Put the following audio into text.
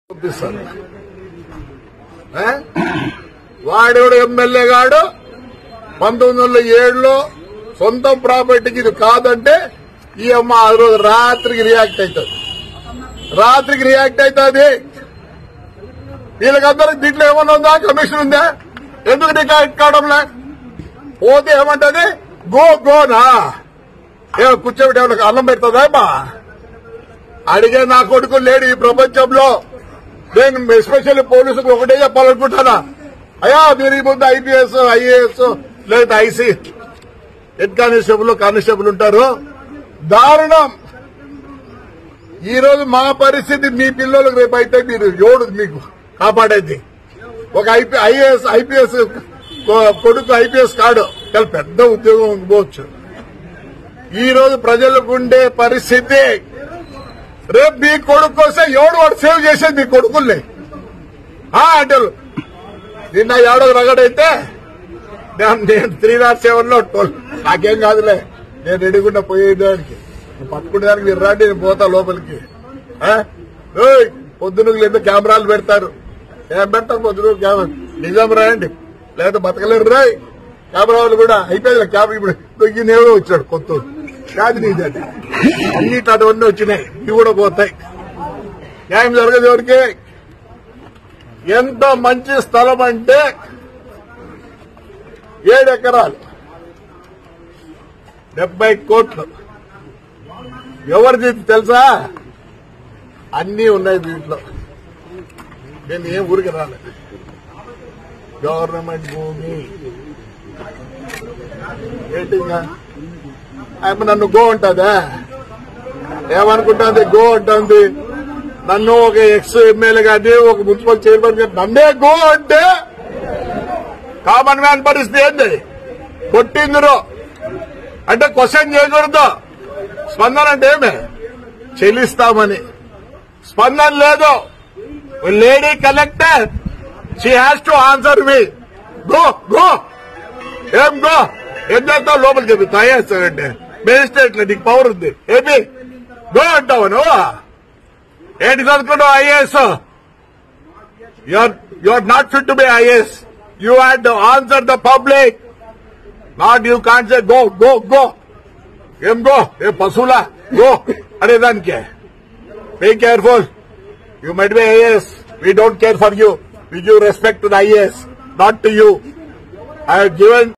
పంపిస్తారు ఆ? వాడెవడు ఎమ్మెల్యే గాడు పంతొమ్మిది వందల ఏడులో సొంతం ప్రాపర్టీకి ఇది కాదంటే ఈ అమ్మ ఆ రోజు రాత్రికి రియాక్ట్ అవుతుంది రాత్రికి రియాక్ట్ అవుతుంది వీళ్ళకందరికి దీంట్లో ఏమన్నా ఉందా కమిషన్ ఉందా ఎందుకు నీకు ఎక్కడంలే పోతే ఏమంటది గో గోనా ఏ కూర్చోబెట్టి ఏమన్నా అన్నం పెడుతుందా అమ్మా అడిగే నా కొడుకు లేడు ఈ ప్రపంచంలో నేను ఎస్పెషల్లీ పోలీసులకు ఒకటే చెప్పాలనుకుంటానా అయ్యా మీరు ఈ ముందు ఐపీఎస్ ఐఏఎస్ లేదా ఐసీ హెడ్ కానిస్టేబుల్ కానిస్టేబుల్ ఉంటారు దారుణం ఈ రోజు మా పరిస్థితి మీ పిల్లలకు రేపు అయితే మీరు ఎవడు మీకు కాపాడేది ఒక ఐపీ ఐఏఎస్ ఐపీఎస్ కొడుకు ఐపీఎస్ కాడు చాలా పెద్ద ఉద్యోగం పోవచ్చు ఈ రోజు ప్రజలకు ఉండే పరిస్థితి రేపు మీ కొడుకు వస్తే ఎవడు వాడు సేవ్ చేసేది మీ కొడుకుల్ని ఆ, అంటారు నిన్న ఏడో రగడైతే నేను- నేను త్రీ నాట్ సెవెన్ లో ట్వెల్వ్ నాకేం కాదులే నేను రెడీగుండా పోయేదానికి పట్టుకునేదానికి మీరు రండి నేను పోతా లోపలికి ఆ? ఓయ్, పొద్దునకు లేదా కెమెరాలు పెడతారు ఏం పెడతారు పొద్దున కెమెరా నిజం రాయండి లేదా బతకలేరు రాయ్ కెమెరా వాళ్ళు కూడా అయిపోయింది కెమెరా ఇప్పుడు దొంగినేవో వచ్చాడు కొత్త కాదు నీదండి అన్నిటి అటువంటి వచ్చినాయి ఇవి కూడా పోతాయి న్యాయం జరగదు ఎవరికి ఎంత మంచి స్థలం అంటే ఏడు ఎకరాలు డెబ్బై కోట్లు ఎవరిది తెలుసా అన్నీ ఉన్నాయి దీంట్లో నేను ఏం ఊరికి రాలేదు గవర్నమెంట్ భూమి ఏంటిగా ఆమె నన్ను గో ఉంటుందా ఏమనుకుంటుంది గో ఉంటుంది నన్ను ఒక ఎక్స్ ఎమ్మెల్యే గారిని ఒక మున్సిపల్ చైర్మన్ గారిని నన్నే గో అంటే కామన్ మ్యాన్ పరిస్థితి ఏంది కొట్టిందిరో అంటే క్వశ్చన్ చేయకూడదు స్పందన అంటే ఏమే చెల్లిస్తామని స్పందన లేదు lady collector she has to answer me go go ఏం గో ఏం చేస్తావు లోపలికి చెప్పి తయారుస్తాడంటే మేజిస్ట్రేట్ నీకు పవర్ ఉంది ఏమి గో అంటావు నువ్వు ఏంటి చదువుకున్నావు IAS you're you're not fit to be IAS you had to answer the public not you can't say go go go ఏం గో ఏ పశువులా గో అనేదానికే be careful you might be IAS we don't care for you we give respect to the IAS not to you I given